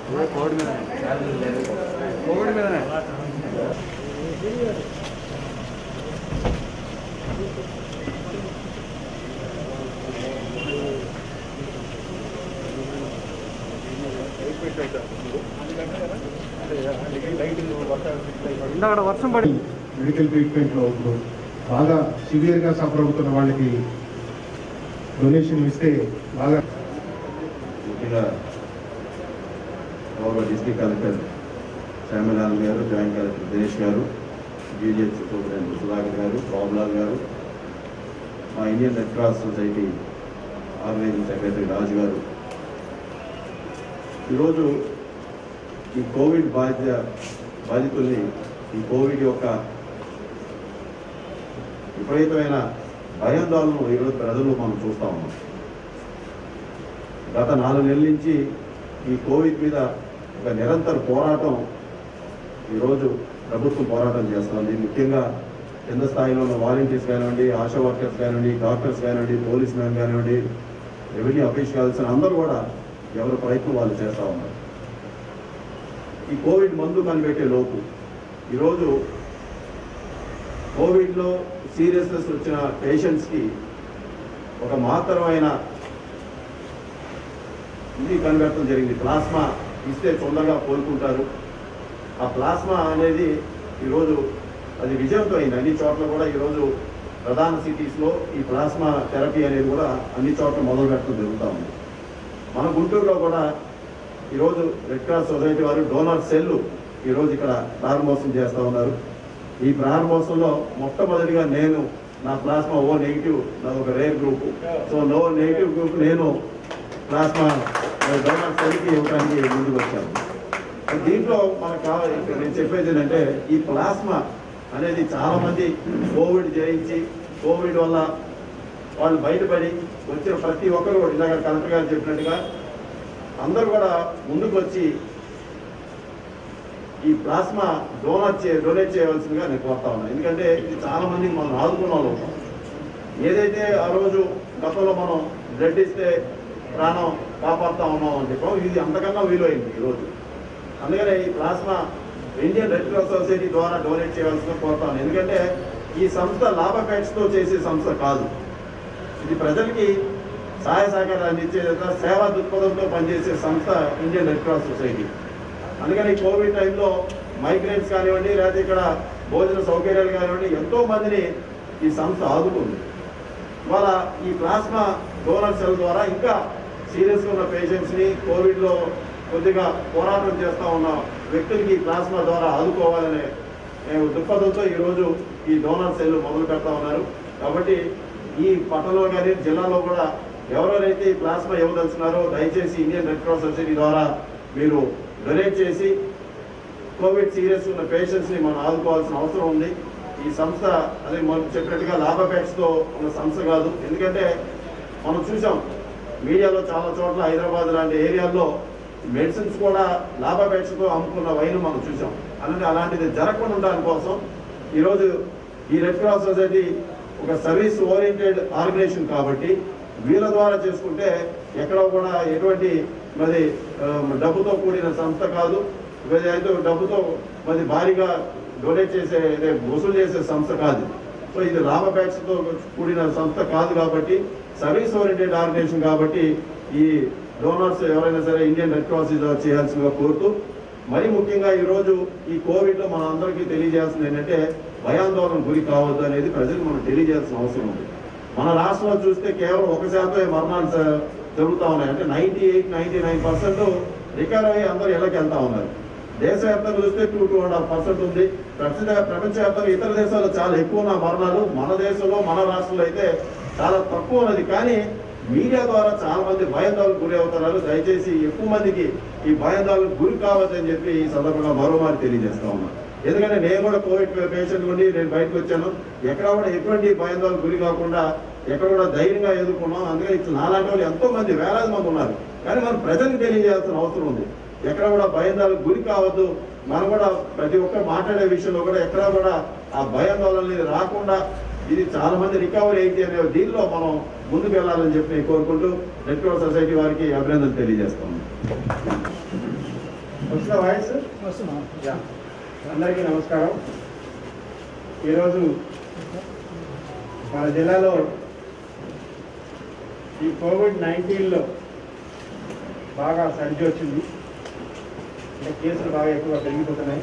Covid మీద Covid మీదనే ఇందాక వర్షం పడి మెడికల్ ట్రీట్మెంట్లో ఇప్పుడు బాగా సివియర్గా సఫర్ అవుతున్న వాళ్ళకి డొనేషన్ ఇస్తే బాగా ముఖ్యంగా గౌరవ డిస్ట్రిక్ట్ కలెక్టర్ శ్యామలాల్ గారు జాయింట్ కలెక్టర్ దినేష్ గారు జీజీహెచ్ సూపరింటెండెంట్ సుధాకర్ గారు బాబులాల్ గారు మా Indian red cross society organising secretary Raju గారు ఈరోజు ఈ కోవిడ్ బాధిత బాధితుల్ని ఈ కోవిడ్ యొక్క విపరీతమైన భయాందోళన ఈరోజు ప్రజలు మనం చూస్తా ఉన్నాం గత నాలుగు నెలల నుంచి ఈ కోవిడ్ మీద ఒక నిరంతర పోరాటం ఈరోజు ప్రభుత్వం పోరాటం చేస్తుంది ముఖ్యంగా కింద స్థాయిలో ఉన్న వాలంటీర్స్ కానివ్వండి ఆశా వర్కర్స్ కానివ్వండి డాక్టర్స్ కానివ్వండి పోలీస్ మ్యాన్ కానివ్వండి రెవెన్యూ అఫీషియల్స్ అందరూ కూడా ఎవరి ప్రయత్నం వాళ్ళు చేస్తూ ఉన్నారు ఈ కోవిడ్ మందు కనిపెట్టే లోపు ఈరోజు కోవిడ్లో సీరియస్నెస్ వచ్చిన పేషెంట్స్కి ఒక మహత్తరమైన ఇది కనిపెట్టడం జరిగింది ప్లాస్మా ఇస్తే తొందరగా కోలుకుంటారు ఆ ప్లాస్మా అనేది ఈరోజు అది విజయవంతమైంది అన్ని చోట్ల కూడా ఈరోజు ప్రధాన సిటీస్లో ఈ ప్లాస్మా థెరపీ అనేది కూడా అన్ని చోట్ల మొదలు పెట్టడం జరుగుతూ ఉంది మన గుంటూరులో కూడా ఈరోజు రెడ్ క్రాస్ సొసైటీ వారు డోనర్ సెల్ ఈరోజు ఇక్కడ ప్రారంభోత్సవం చేస్తూ ఉన్నారు ఈ ప్రారంభోత్సవంలో మొట్టమొదటిగా నేను నా ప్లాస్మా ఓ నెగిటివ్ నా ఒక rare group so no negative group నేను ప్లాస్మా డోనర్ సెల్కి ఇవ్వడానికి ముందుకు వచ్చాను దీంట్లో మనకు కావాలి ఇక్కడ నేను చెప్పేది ఏంటంటే ఈ ప్లాస్మా అనేది చాలా మంది కోవిడ్ జయించి కోవిడ్ వల్ల వాళ్ళు బయటపడి వచ్చిన ప్రతి ఒక్కరు కూడా ఇందాక కలెక్టర్ గారు చెప్పినట్టుగా అందరూ కూడా ముందుకు వచ్చి ఈ ప్లాస్మా డోనర్ చే డొనేట్ చేయవలసిందిగా నేను కోరుతా ఉన్నాను ఎందుకంటే ఇది చాలా మందికి మనం ఆదుకున్న వాళ్ళు ఉంటాం ఏదైతే ఆ రోజు గతంలో మనం బ్లడ్ ఇస్తే ప్రాణం కాపాడుతా ఉన్నాం అని చెప్పాం ఇది అంతకన్నా విలువైంది ఈరోజు అందుకనే ఈ plasma Indian red cross society ద్వారా డొనేట్ చేయవలసిన కోరుతాను ఎందుకంటే ఈ సంస్థ లాభాపేక్షతో చేసే సంస్థ కాదు ఇది ప్రజలకి సహాయ సహకారాలు అందించే ఒక సేవా దృక్పథంతో పనిచేసే సంస్థ ఇండియన్ రెడ్ క్రాస్ సొసైటీ అందుకని ఈ కోవిడ్ టైంలో మైగ్రెంట్స్ కానివ్వండి లేకపోతే ఇక్కడ భోజన సౌకర్యాలు కానివ్వండి ఎంతో మందిని ఈ సంస్థ ఆదుకుంది ఇవాళ ఈ ప్లాస్మా డోనర్ సెల్ ద్వారా ఇంకా సీరియస్గా ఉన్న పేషెంట్స్ని కోవిడ్లో కొద్దిగా పోరాటం చేస్తూ ఉన్న వ్యక్తులకి ఈ ప్లాస్మా ద్వారా ఆదుకోవాలనే ఏ, దృక్పథంతో ఈరోజు ఈ డోనర్ సెల్ మొదలు పెడతా ఉన్నారు కాబట్టి ఈ పట్టణంలో కానీ జిల్లాలో కూడా ఎవరెవరైతే ఈ ప్లాస్మా ఇవ్వదలుచున్నారో దయచేసి ఇండియన్ రెడ్ క్రాస్ సొసైటీ ద్వారా మీరు డొనేట్ చేసి కోవిడ్ సీరియస్ ఉన్న పేషెంట్స్ ని మనం ఆదుకోవాల్సిన అవసరం ఉంది ఈ సంస్థ అదే మనం చెప్పినట్టుగా లాభాపేక్షతో ఉన్న సంస్థ కాదు ఎందుకంటే మనం చూసాం మీడియాలో చాలా చోట్ల హైదరాబాద్ లాంటి ఏరియాల్లో మెడిసిన్స్ కూడా లాభాపేక్షతో అమ్ముకున్న వైన్ మనం చూసాం అలాంటి అలాంటిది జరగకుండా ఉండడం కోసం ఈరోజు ఈ రెడ్ క్రాస్ సొసైటీ ఒక సర్వీస్ ఓరియంటెడ్ ఆర్గనైజేషన్ కాబట్టి వీళ్ళ ద్వారా చేసుకుంటే ఎక్కడ కూడా ఎటువంటి మరి ఆ, డబ్బుతో కూడిన సంస్థ కాదు మరి అయితే డబ్బుతో మరి భారీగా డొనేట్ చేసే అదే వసూలు చేసే సంస్థ కాదు సో ఇది లాభాపేక్షతో కూడిన సంస్థ కాదు కాబట్టి సర్వీస్ ఓరియంటెడ్ ఆర్గనైజేషన్ కాబట్టి ఈ డోనర్స్ ఎవరైనా సరే ఇండియన్ రెడ్ క్రాస్ ఇది చేయాల్సిందిగా కోరుతూ మరి ముఖ్యంగా ఈరోజు ఈ కోవిడ్లో మన అందరికీ తెలియజేయాల్సింది ఏంటంటే భయాందోళన గురి కావద్దు అనేది ప్రజలకు మనం తెలియజేయాల్సిన అవసరం ఉంది మన రాష్ట్రంలో చూస్తే కేవలం ఒక శాతమే మరణాలు స- జరుగుతూ ఉన్నాయి అంటే ninety eight ninety nine percent recover అయ్యి అందరూ ఇళ్ళకి వెళ్తా ఉన్నారు దేశవ్యాప్తంగా చూస్తే two two and half percent ఉంది ప్రపంచ ప్రపంచవ్యాప్తంగా ఇతర దేశాల్లో చాలా ఎక్కువ ఉన్న మరణాలు మన దేశంలో మన రాష్ట్రంలో అయితే చాలా తక్కువ ఉన్నది కానీ మీడియా ద్వారా చాలా మంది భయాందోళనకు గురి అవుతున్నారు దయచేసి ఎక్కువ మందికి ఈ భయాందోళనకు గురి కావద్దని చెప్పి ఈ సందర్భంగా మరోమారి తెలియజేస్తా ఉన్నాను ఎందుకంటే నేను కూడా కోవిడ్ పేషెంట్ నుండి నేను బయటకు వచ్చాను ఎక్కడ కూడా ఎటువంటి భయాందోళనకు గురి కాకుండా ఎక్కడ కూడా ధైర్యంగా ఎదుర్కొన్నాం అందుకని ఇట్లా నాలాంటి వాళ్ళు ఎంతో మంది వేలాది మంది ఉన్నారు కానీ మనం ప్రజలకు తెలియజేయాల్సిన అవసరం ఉంది ఎక్కడ కూడా భయాందోళనకు గురి కావద్దు మనం కూడా ప్రతి ఒక్కరు మాట్లాడే విషయంలో కూడా ఎక్కడ కూడా ఆ భయాందోళన అనేది రాకుండా ఇది చాలా మంది రికవరీ అయితే అనే దీనిలో మనం ముందుకు వెళ్ళాలని చెప్పి నేను కోరుకుంటూ రెడ్ క్రాస్ సొసైటీ వారికి అభినందనలు తెలియజేస్తాను వస్తున్న వాయిస్ యా. అందరికీ నమస్కారం ఈరోజు మన జిల్లాలో ఈ కోవిడ్ నైన్టీన్లో బాగా సర్ది వచ్చింది అంటే కేసులు బాగా ఎక్కువగా పెరిగిపోతున్నాయి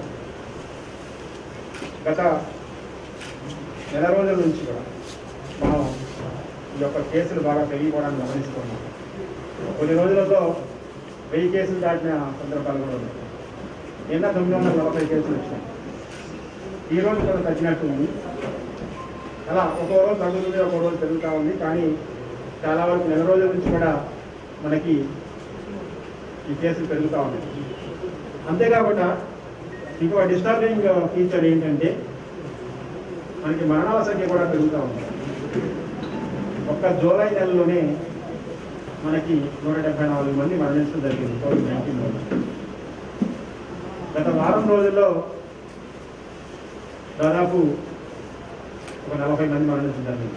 గత నెల రోజుల నుంచి కూడా మనం ఈ యొక్క కేసులు బాగా పెరిగిపోవడాన్ని గమనిస్తున్నాం కొన్ని రోజులలో వెయ్యి కేసులు దాటిన సందర్భాలు కూడా ఉన్నాయి నిన్న తొమ్మిది వందల నలభై కేసులు వచ్చినాయి ఈ రోజు కూడా తగ్గినట్టు ఉంది అలా ఒక్కో రోజు తగ్గుతుంది ఒక్కో రోజు పెరుగుతూ ఉంది కానీ చాలా వరకు నెల రోజుల నుంచి కూడా మనకి ఈ కేసులు పెరుగుతూ ఉన్నాయి అంతేకాకుండా ఇంకో డిస్టర్బింగ్ ఫీచర్ ఏంటంటే మనకి మరణాల సంఖ్య కూడా పెరుగుతూ ఉంది ఒక్క జూలై నెలలోనే మనకి నూట డెబ్బై నాలుగు మంది మరణించడం జరిగింది కోవిడ్ నైన్టీన్ వల్ల గత వారం రోజుల్లో దాదాపు ఒక నలభై మంది మరణించడం జరిగింది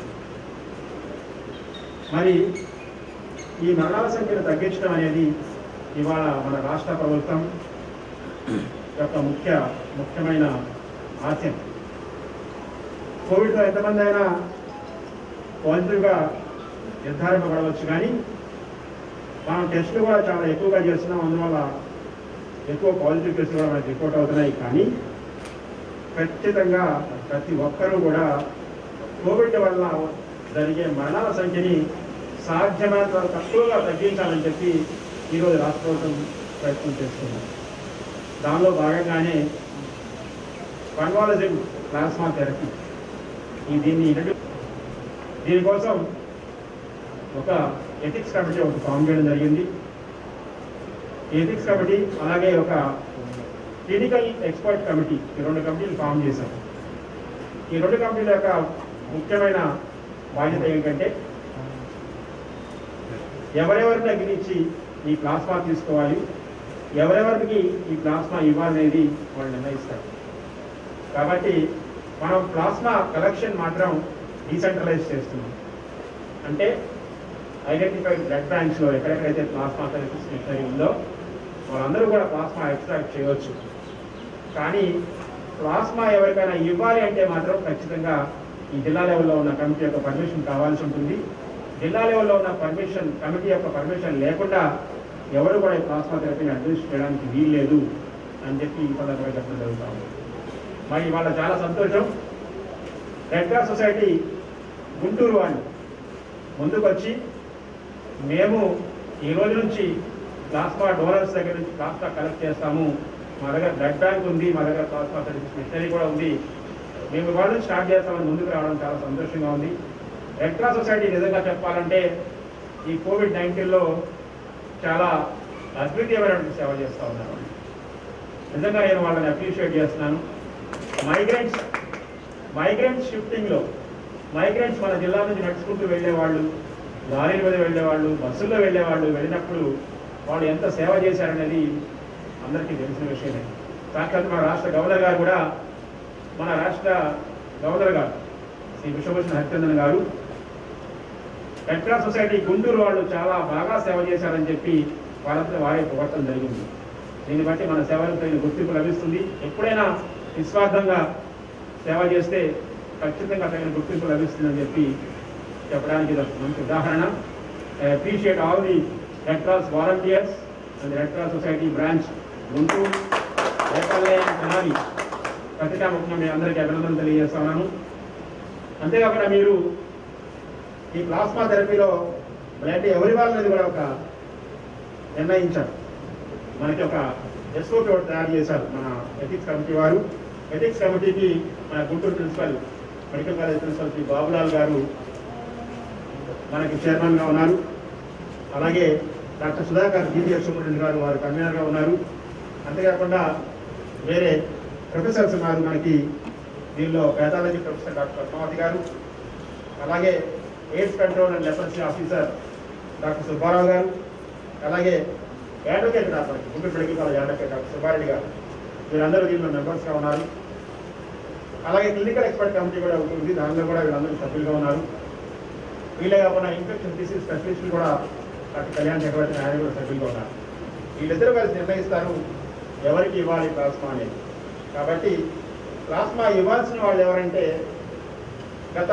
మరి ఈ మరణాల సంఖ్యను తగ్గించడం అనేది ఇవాళ మన రాష్ట్ర ప్రభుత్వం యొక్క ముఖ్య ముఖ్యమైన ఆశయం కోవిడ్తో ఎంతమంది అయినా పాజిటివ్గా నిర్ధారింపబడవచ్చు కానీ మనం టెస్టులు కూడా చాలా ఎక్కువగా చేస్తున్నాం అందువల్ల ఎక్కువ పాజిటివ్ కేసులు కూడా మనకి రిపోర్ట్ అవుతున్నాయి కానీ ఖచ్చితంగా ప్రతి ఒక్కరూ కూడా కోవిడ్ వల్ల జరిగే మరణాల సంఖ్యని సాధ్యమైనంత వరకు తక్కువగా తగ్గించాలని చెప్పి ఈరోజు రాష్ట్ర ప్రభుత్వం ప్రయత్నం చేస్తుంది దానిలో భాగంగానే కన్వాలజింగ్ ప్లాస్మా థెరపీ ఈ దీన్ని ఇంట్రడ్యూ- దీనికోసం ఒక ఎథిక్స్ కమిటీ ఒకటి ఫామ్ చేయడం జరిగింది ఈ ఎథిక్స్ కమిటీ అలాగే ఒక క్లినికల్ ఎక్స్పర్ట్ కమిటీ ఈ రెండు కమిటీలు ఫామ్ చేశాం ఈ రెండు కమిటీల యొక్క ముఖ్యమైన బాధ్యత ఏంటంటే ఎవరెవరి దగ్గర నుంచి ఈ ప్లాస్మా తీసుకోవాలి ఎవరెవరికి ఈ ప్లాస్మా ఇవ్వాలనేది వాళ్ళు నిర్ణయిస్తారు కాబట్టి మనం ప్లాస్మా కలెక్షన్ మాత్రం డీసెంట్రలైజ్ చేస్తున్నాం అంటే ఐడెంటిఫైడ్ బ్లడ్ బ్యాంక్స్లో ఎక్కడెక్కడైతే ప్లాస్మా థెరపీస్ మిషనరీ ఉందో వాళ్ళందరూ కూడా ప్లాస్మా ఎక్స్ట్రాక్ట్ చేయవచ్చు కానీ ప్లాస్మా ఎవరికైనా ఇవ్వాలి అంటే మాత్రం ఖచ్చితంగా ఈ జిల్లా లెవెల్లో ఉన్న కమిటీ యొక్క పర్మిషన్ కావాల్సి ఉంటుంది జిల్లా లెవెల్లో ఉన్న పర్మిషన్ కమిటీ యొక్క పర్మిషన్ లేకుండా ఎవరు కూడా ఈ ప్లాస్మా థెరపీని అడ్మినిస్ట్ చేయడానికి వీల్లేదు అని చెప్పి ఈ సందర్భంగా చెప్పడం జరుగుతా ఉంది మరి ఇవాళ చాలా సంతోషం రెడ్ క్రాస్ సొసైటీ గుంటూరు వాళ్ళు ముందుకొచ్చి మేము ఈ రోజు నుంచి ప్లాస్మా డోనర్స్ దగ్గర నుంచి ప్లాస్మా కలెక్ట్ చేస్తాము మా దగ్గర బ్లడ్ బ్యాంక్ ఉంది మా దగ్గర ప్లాస్మా సర్వీస్ మిషనరీ కూడా ఉంది మేము ఇవాళ నుంచి స్టార్ట్ చేస్తామని ముందుకు రావడం చాలా సంతోషంగా ఉంది రెడ్ క్రాస్ సొసైటీ నిజంగా చెప్పాలంటే ఈ కోవిడ్ నైన్టీన్లో చాలా అద్వితీయమైనటువంటి సేవ చేస్తూ ఉన్నారు నిజంగా నేను వాళ్ళని అప్రిషియేట్ చేస్తున్నాను మైగ్రెంట్స్ మైగ్రెంట్స్ షిఫ్టింగ్లో మైగ్రెంట్స్ మన జిల్లా నుంచి నడుచుకుంటూ వెళ్ళేవాళ్ళు లారీల మీద వెళ్ళేవాళ్ళు బస్సుల్లో వెళ్ళేవాళ్ళు వెళ్ళినప్పుడు వాళ్ళు ఎంత సేవ చేశారనేది అందరికీ తెలిసిన విషయమే సాక్షాత్ మన రాష్ట్ర గవర్నర్ గారు కూడా మన రాష్ట్ర గవర్నర్ గారు శ్రీ విశ్వభూషణ్ హరిచందన్ గారు రెడ్ క్రాస్ సొసైటీ గుంటూరు వాళ్ళు చాలా బాగా సేవ చేశారని చెప్పి వాళ్ళంతా వారే పొగట్టడం జరిగింది దీన్ని బట్టి మన సేవలకు తగిన గుర్తింపు లభిస్తుంది ఎప్పుడైనా నిస్వార్థంగా సేవ చేస్తే ఖచ్చితంగా తగిన గుర్తింపు లభిస్తుందని చెప్పి చెప్పడానికి ఇది ఒక మంచి ఉదాహరణ I appreciate all the red cross volunteers and red cross society branch Guntur Repalle Tenali ప్రతికాముఖంగా మీ అందరికీ అభినందనలు తెలియజేస్తా ఉన్నాను అంతేకాకుండా మీరు ఈ ప్లాస్మా థెరపీలో బ్లడ్ ఎవరి వాళ్ళనేది కూడా ఒక నిర్ణయించారు మనకి ఒక ఎస్ఓపి ఒకటి తయారు చేశారు మన ఎథిక్స్ కమిటీ వారు ఎథిక్స్ కమిటీకి మన Guntur principal medical college principal Shri Babulal గారు మనకి చైర్మన్గా ఉన్నారు అలాగే డాక్టర్ సుధాకర్ జీజీఎస్ సూపరింటెండెంట్ గారు వారు కన్వీనర్గా ఉన్నారు అంతేకాకుండా వేరే ప్రొఫెసర్స్ ఉన్నారు మనకి దీనిలో పేథాలజీ ప్రొఫెసర్ డాక్టర్ పద్మావతి గారు అలాగే AIDS control and leprosy officer doctor Subbarao గారు అలాగే advocate doctor Guntur medical college advocate doctor Subbareddy గారు వీరందరూ దీనిలో మెంబర్స్గా ఉన్నారు అలాగే క్లినికల్ ఎక్స్పర్ట్ కమిటీ కూడా ఉంటుంది దానిలో కూడా వీళ్ళందరూ సభ్యులుగా ఉన్నారు వీళ్ళే కాకుండా ఇన్ఫెక్షన్ డిసీజ్ స్పెషలిస్టులు కూడా డాక్టర్ కళ్యాణ్ చక్రవర్తి ఆయన కూడా సభ్యులుగా ఉన్నారు వీళ్ళిద్దరూ కలిసి నిర్ణయిస్తారు ఎవరికి ఇవ్వాలి ప్లాస్మా అనేది కాబట్టి ప్లాస్మా ఇవ్వాల్సిన వాళ్ళు ఎవరంటే గత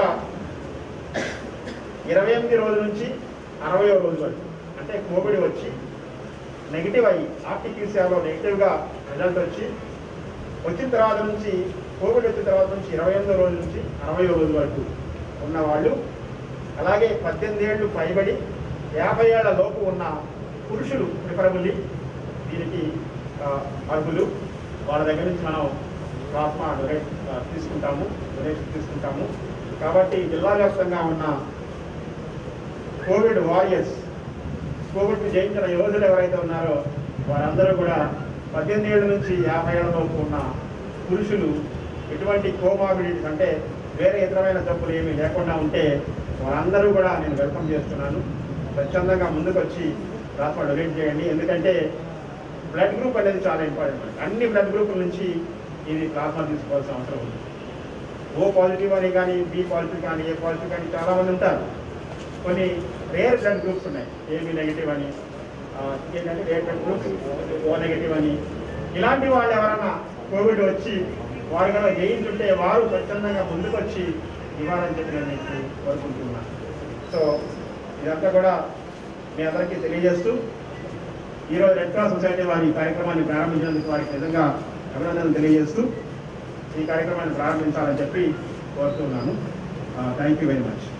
ఇరవై ఎనిమిది రోజుల నుంచి అరవై రోజు వరకు అంటే కోవిడ్ వచ్చి నెగిటివ్ అయ్యి ఆర్టీపీసీఆర్లో నెగిటివ్గా రిజల్ట్ వచ్చి వచ్చిన తర్వాత నుంచి కోవిడ్ వచ్చిన తర్వాత నుంచి ఇరవై ఎనిమిదో రోజు నుంచి అరవై రోజు వరకు ఉన్నవాళ్ళు అలాగే పద్దెనిమిది ఏళ్ళు పైబడి యాభై ఏళ్ల లోపు ఉన్న పురుషులు ప్రిఫరబుల్లీ దీనికి ఆ, అర్హులు వాళ్ళ దగ్గర నుంచి మనం ప్లాస్మా డొనేట్ ఆ, తీసుకుంటాము డొనేషన్ తీసుకుంటాము కాబట్టి జిల్లా వ్యాప్తంగా ఉన్న కోవిడ్ వారియర్స్ కోవిడ్ జయించిన యోధులు ఎవరైతే ఉన్నారో వారందరూ కూడా పద్దెనిమిది ఏళ్ళ నుంచి యాభై ఏళ్ళ లోపు ఉన్న పురుషులు ఎటువంటి కోమాబిలిటీస్ అంటే వేరే ఇతరమైన జబ్బులు ఏమీ లేకుండా ఉంటే వారందరూ కూడా నేను వెల్కమ్ చేస్తున్నాను స్వచ్ఛందంగా ముందుకు వచ్చి ప్లాస్మా డొనేట్ చేయండి ఎందుకంటే బ్లడ్ గ్రూప్ అనేది చాలా ఇంపార్టెంట్ మనకి. అన్ని బ్లడ్ గ్రూపుల నుంచి ఇది ప్లాస్మా తీసుకోవాల్సిన అవసరం ఉంది ఓ పాజిటివ్ అని కానీ బి పాజిటివ్ కానీ ఏ పాజిటివ్ కానీ చాలా మంది ఉంటారు కొన్ని రేర్ బ్లడ్ గ్రూప్స్ ఉన్నాయి ఏబి నెగిటివ్ అని ఆ, ఏంటంటే rare blood groups O negative అని ఇలాంటి వాళ్ళు ఎవరైనా కోవిడ్ వచ్చి వారు కనుక జయించుంటే వారు స్వచ్ఛందంగా ముందుకు వచ్చి ఇవ్వాలని చెప్పి నేను మీకు కోరుకుంటున్నాను సో ఇదంతా కూడా మీ అందరికీ తెలియజేస్తూ ఈరోజు రెడ్ క్రాస్ సొసైటీ వారి ఈ కార్యక్రమాన్ని ప్రారంభించినందుకు వారికి నిజంగా అభినందనలు తెలియజేస్తూ ఈ కార్యక్రమాన్ని ప్రారంభించాలని చెప్పి కోరుతున్నాను థ్యాంక్ యూ వెరీ మచ్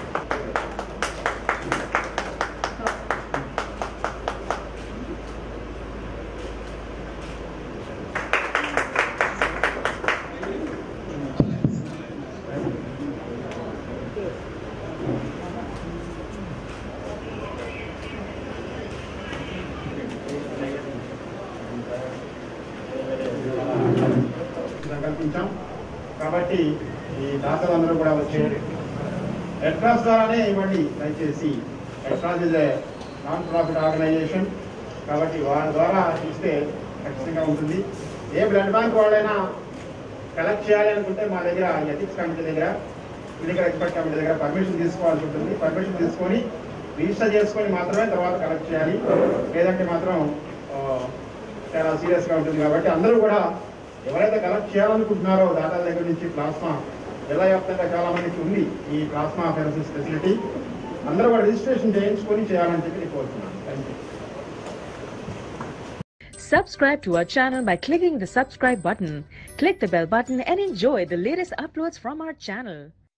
సంకల్పించాం కాబట్టి ఈ దాతలందరూ కూడా వచ్చి రెడ్ క్రాస్ ద్వారానే ఇవ్వండి దయచేసి red cross is a non profit organization కాబట్టి వారి ద్వారా ఇస్తే ఖచ్చితంగా ఉంటుంది ఏ బ్లడ్ బ్యాంక్ వాళ్ళైనా కలెక్ట్ చేయాలి అనుకుంటే మా దగ్గర ఎథిక్స్ కమిటీ దగ్గర ఫిజికల్ ఎక్స్పర్ట్ కమిటీ దగ్గర పర్మిషన్ తీసుకోవాల్సి ఉంటుంది పర్మిషన్ తీసుకొని రిజిస్టర్ చేసుకొని మాత్రమే తర్వాత కలెక్ట్ చేయాలి లేదంటే మాత్రం ఆ, చాలా సీరియస్గా ఉంటుంది కాబట్టి అందరూ కూడా ఎవరైతే కలెక్ట్ చేయాలనుకుంటున్నారో దాదాల దగ్గర నుంచి ప్లాస్మా జిల్లా వ్యాప్తంగా చాలా మందికి ఉంది ఈ ప్లాస్మా ఫెరసిస్ ఫెసిలిటీ అందరూ కూడా రిజిస్ట్రేషన్ చేయించుకొని చేయాలని చెప్పి నేను కోరుతున్నాను thank you Subscribe to our channel by clicking the subscribe button. Click the bell button and enjoy the latest uploads from our channel.